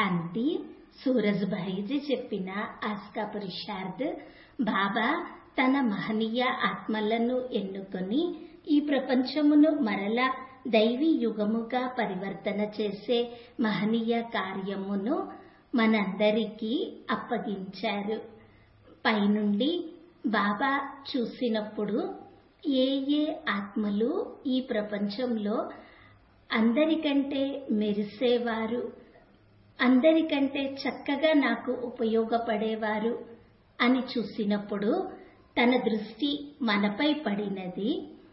శాంతి సూరజ్భాయిజీ చెప్పిన ఆస్కా పురుషార్థ్ బాబా తన మహనీయ ఆత్మలను ఎన్నుకొని ఈ ప్రపంచమును మరలా దైవీ యుగముగా పరివర్తన చేసే మహనీయ కార్యమును మనందరికీ అప్పగించారు పైనుండి బాబా చూసినప్పుడు ఏ ఏ ఆత్మలు ఈ ప్రపంచంలో అందరికంటే మెరిసేవారు అందరికంటే చక్కగా నాకు ఉపయోగపడేవారు అని చూసినప్పుడు తన దృష్టి మనపై పడినది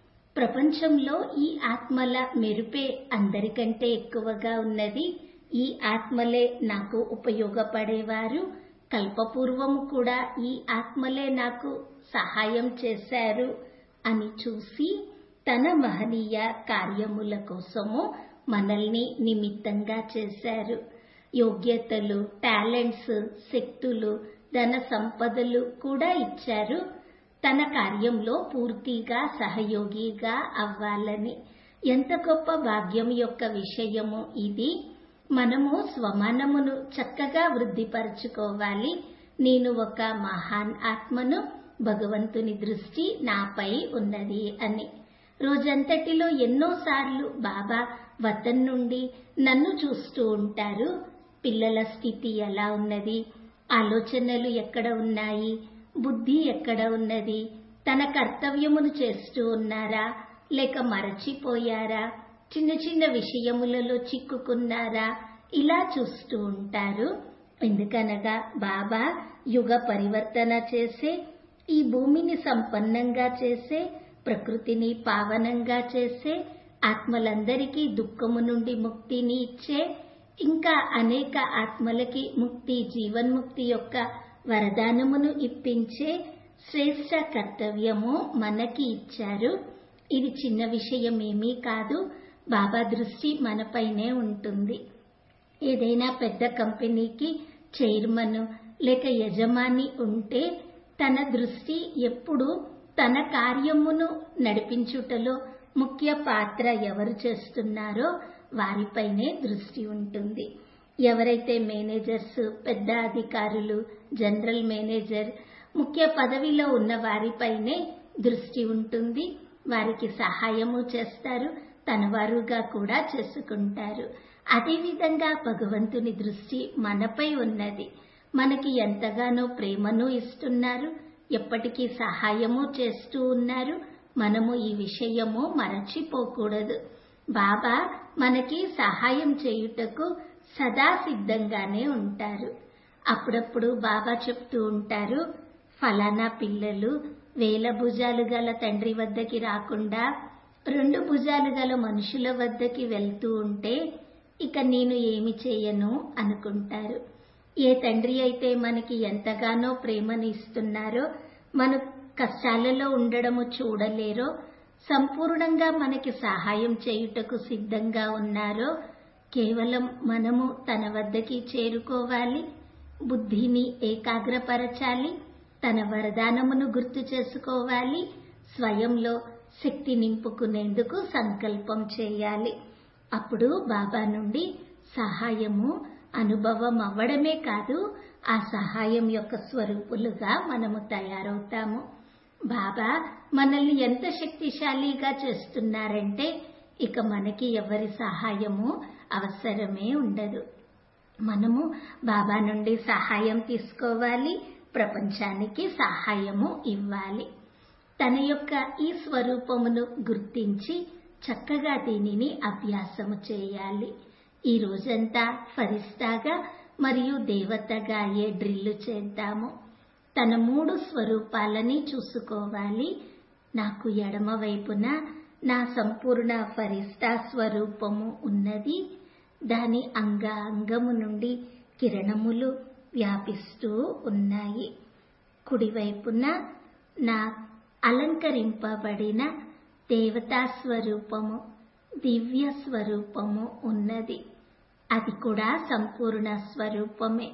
ప్రపంచంలో ఈ ఆత్మల మెరుపే అందరికంటే ఎక్కువగా ఉన్నది ఈ ఆత్మలే నాకు ఉపయోగపడేవారు కల్పపూర్వము కూడా ఈ ఆత్మలే నాకు సహాయం చేశారు అని చూసి తన మహనీయ కార్యముల కోసము మనల్ని నిమిత్తంగా చేశారు యోగ్యతలు టాలెంట్స్ శక్తులు ధన సంపదలు కూడా ఇచ్చారు తన కార్యంలో పూర్తిగా సహయోగిగా అవ్వాలని ఎంత గొప్ప భాగ్యం యొక్క విషయము ఇది మనము స్వమానమును చక్కగా వృద్ధిపరచుకోవాలి నేను ఒక మహాన్ ఆత్మను భగవంతుని దృష్టి నాపై ఉన్నది అని రోజంతటిలో ఎన్నోసార్లు బాబా వతన్ నుండి నన్ను చూస్తూ ఉంటారు పిల్లల స్థితి ఎలా ఉన్నది ఆలోచనలు ఎక్కడ ఉన్నాయి బుద్ధి ఎక్కడ ఉన్నది తన కర్తవ్యమును చేస్తూ ఉన్నారా లేక మరచిపోయారా చిన్న చిన్న విషయములలో చిక్కుకున్నారా ఇలా చూస్తూ ఉంటారు ఎందుకనగా బాబా యుగ పరివర్తన చేసే ఈ భూమిని సంపన్నంగా చేసే ప్రకృతిని పావనంగా చేసే ఆత్మలందరికీ దుఃఖము నుండి ముక్తిని ఇచ్చే ఇంకా అనేక ఆత్మలకి ముక్తి జీవన్ముక్తి యొక్క వరదానమును ఇప్పించే శ్రేష్ట కర్తవ్యము మనకి ఇచ్చారు ఇది చిన్న విషయం ఏమీ కాదు బాబా దృష్టి మనపైనే ఉంటుంది ఏదైనా పెద్ద కంపెనీకి చైర్మన్ లేక యజమాని ఉంటే తన దృష్టి ఎప్పుడు తన కార్యమును నడిపించుటలో ముఖ్య పాత్ర ఎవరు చేస్తున్నారో వారిపైనే దృష్టి ఉంటుంది ఎవరైతే మేనేజర్స్ పెద్ద అధికారులు జనరల్ మేనేజర్ ముఖ్య పదవిలో ఉన్న వారిపైనే దృష్టి ఉంటుంది వారికి సహాయము చేస్తారు తన వారుగా కూడా చేసుకుంటారు అదేవిధంగా భగవంతుని దృష్టి మనపై ఉన్నది మనకి ఎంతగానో ప్రేమను ఇస్తున్నారు ఎప్పటికీ సహాయము చేస్తూ ఉన్నారు మనము ఈ విషయము మరచిపోకూడదు బాబా మనకి సహాయం చేయుటకు సదా సిద్ధంగానే ఉంటారు అప్పుడప్పుడు బాబా చెప్తూ ఉంటారు ఫలానా పిల్లలు వేల భుజాలు గల తండ్రి వద్దకి రాకుండా రెండు భుజాలు గల మనుషుల వద్దకి వెళ్తూ ఉంటే ఇక నేను ఏమి చేయను అనుకుంటారు ఏ తండ్రి అయితే మనకి ఎంతగానో ప్రేమను ఇస్తున్నారో మన కష్టాలలో ఉండడము చూడలేరో సంపూర్ణంగా మనకి సహాయం చేయుటకు సిద్ధంగా ఉన్నారో కేవలం మనము తన వద్దకి చేరుకోవాలి బుద్ధిని ఏకాగ్రపరచాలి తన వరదానమును గుర్తు చేసుకోవాలి స్వయంలో శక్తి నింపుకునేందుకు సంకల్పం చేయాలి అప్పుడు బాబా నుండి సహాయము అనుభవం అవ్వడమే కాదు ఆ సహాయం యొక్క స్వరూపులుగా మనము తయారవుతాము బాబా మనల్ని ఎంత శక్తిశాలిగా చేస్తున్నారంటే ఇక మనకి ఎవరి సహాయము అవసరమే ఉండదు మనము బాబా నుండి సహాయం తీసుకోవాలి ప్రపంచానికి సహాయము ఇవ్వాలి తన యొక్క ఈ స్వరూపమును గుర్తించి చక్కగా దీనిని అభ్యాసము చేయాలి ఈ రోజంతా ఫరిస్తాగా మరియు దేవతగా అయ్యే డ్రిల్లు చేద్దాము తన మూడు స్వరూపాలని చూసుకోవాలి నాకు ఎడమ వైపున నా సంపూర్ణ ఫరిస్తా స్వరూపము ఉన్నది దాని అంగ అంగము నుండి కిరణములు వ్యాపిస్తూ ఉన్నాయి కుడివైపున నా అలంకరింపబడిన దేవతా స్వరూపము దివ్య స్వరూపము ఉన్నది అది కూడా సంపూర్ణ స్వరూపమే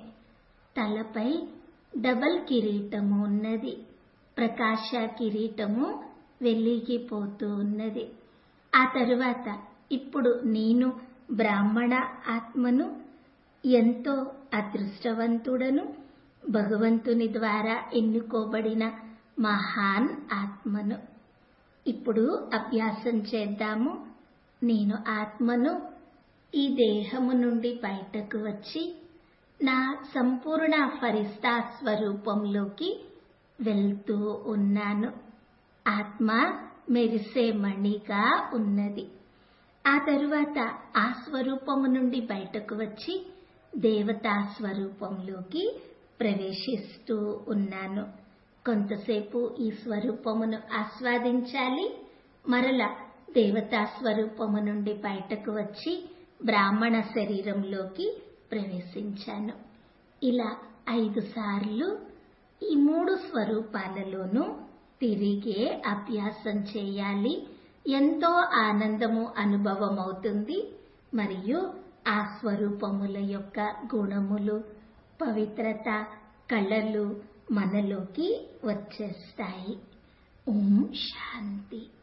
తలపై డబల్ కిరీటము ఉన్నది ప్రకాశ కిరీటము వెలిగిపోతూ ఉన్నది ఆ తరువాత ఇప్పుడు నేను బ్రాహ్మణ ఆత్మను ఎంతో అదృష్టవంతుడను భగవంతుని ద్వారా ఎన్నుకోబడిన మహాన్ ఆత్మను ఇప్పుడు అభ్యాసం చేద్దాము నేను ఆత్మను ఈ దేహము నుండి బయటకు వచ్చి నా సంపూర్ణ ఫరిస్తా స్వరూపంలోకి వెళ్తూ ఉన్నాను ఆత్మ మెరిసే మణిగా ఉన్నది ఆ తరువాత ఆ స్వరూపము నుండి బయటకు వచ్చి దేవతా స్వరూపంలోకి ప్రవేశిస్తూ ఉన్నాను కొంతసేపు ఈ స్వరూపమును ఆస్వాదించాలి మరల దేవతా స్వరూపము నుండి బయటకు వచ్చి బ్రాహ్మణ శరీరంలోకి ప్రవేశించాను ఇలా ఐదు సార్లు ఈ మూడు స్వరూపాలలోనూ తిరిగే అభ్యాసం చేయాలి ఎంతో ఆనందము అనుభవమవుతుంది మరియు ఆ స్వరూపముల యొక్క గుణములు పవిత్రత కళలు మనలోకి వచ్చేస్తాయి ఓం శాంతి